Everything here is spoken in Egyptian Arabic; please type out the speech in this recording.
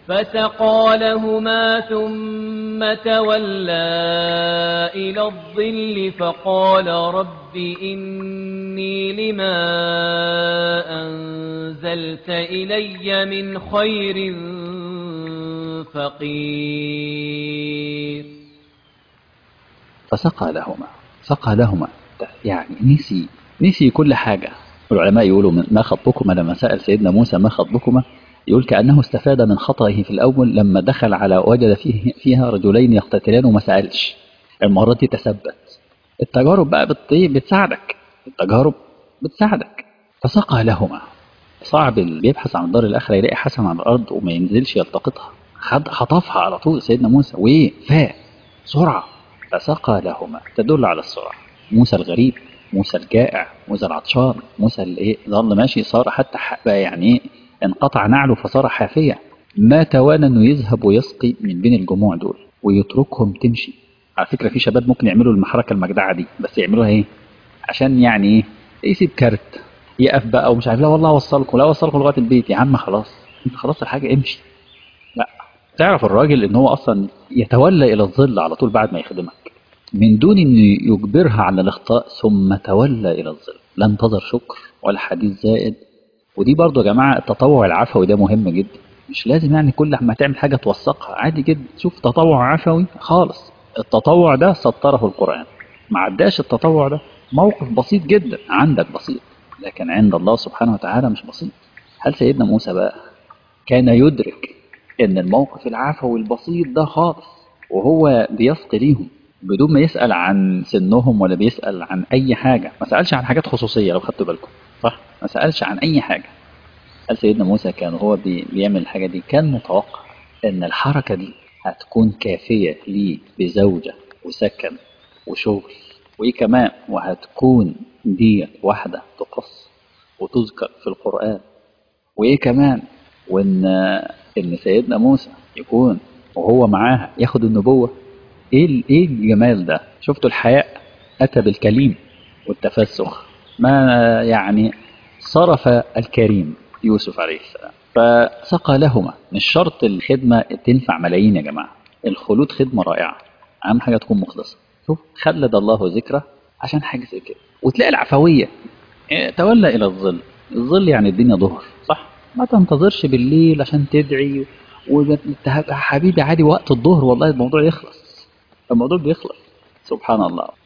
فسقى لهما ثم تولى إلى الظل فقال رب إني لما أنزلت إلي من خير فقير فسقى لهما سقى لهما يعني نسي نسي كل حاجة العلماء يقولوا من- ما خطبكما لما سأل سيدنا موسى ما خطبكما يقول كأنه استفاد من خطئه في الأول لما دخل على وجد فيه فيها رجلين يقتتلان وما سألش المرة دي تثبت التجارب بقى بت- بتساعدك التجارب بتساعدك فسقى لهما صعب اللي بيبحث عن الدار الآخرة يلاقي حسن على الأرض وما ينزلش يلتقطها خد خطفها على طول سيدنا موسى وإيه فاء سرعة فسقى لهما تدل على السرعة موسى الغريب موسى الجائع موسى العطشان موسى اللي ايه ظل ماشي صار حتى ح- بقى يعني ايه انقطع نعله فصار حافيا ما توانى انه يذهب ويسقي من بين الجموع دول ويتركهم تمشي على فكرة في شباب ممكن يعملوا المحركة المجدعة دي بس يعملوها ايه عشان يعني ايه يسيب كارت يقف بقى ومش عارف لا والله اوصلكم لا اوصلكم لغايه البيت يا عم خلاص انت خلاص الحاجه امشي لا تعرف الراجل ان هو اصلا يتولى الى الظل على طول بعد ما يخدمك من دون ان يجبرها على الاخطاء ثم تولى الى الظل لا انتظر شكر ولا حديث زائد ودي برضو يا جماعه التطوع العفوي ده مهم جدا مش لازم يعني كل ما تعمل حاجه توثقها عادي جدا شوف تطوع عفوي خالص التطوع ده سطره القران ما عداش التطوع ده موقف بسيط جدا عندك بسيط لكن عند الله سبحانه وتعالى مش بسيط هل سيدنا موسى بقى كان يدرك ان الموقف العفوي البسيط ده خالص وهو بيسقي ليهم بدون ما يسأل عن سنهم ولا بيسأل عن أي حاجة ما سألش عن حاجات خصوصية لو خدتوا بالكم صح ما سألش عن أي حاجة هل سيدنا موسى كان هو بي- بيعمل الحاجة دي كان متوقع إن الحركة دي هتكون كافية ليه بزوجة وسكن وشغل وإيه كمان وهتكون دي واحدة تقص وتذكر في القرآن وإيه كمان وإن إن سيدنا موسى يكون وهو معاها ياخد النبوة إيه ال- إيه الجمال ده شفتوا الحياء أتى بالكليم والتفسخ ما يعني صرف الكريم يوسف عليه السلام فسقى لهما مش شرط الخدمة تنفع ملايين يا جماعة الخلود خدمة رائعة أهم حاجة تكون مخلصة شوف خلد الله ذكره عشان حاجة زي كده وتلاقي العفوية إيه، تولى إلى الظل الظل يعني الدنيا ظهر صح ما تنتظرش بالليل عشان تدعي وحبيبي عادي وقت الظهر والله الموضوع يخلص الموضوع بيخلص سبحان الله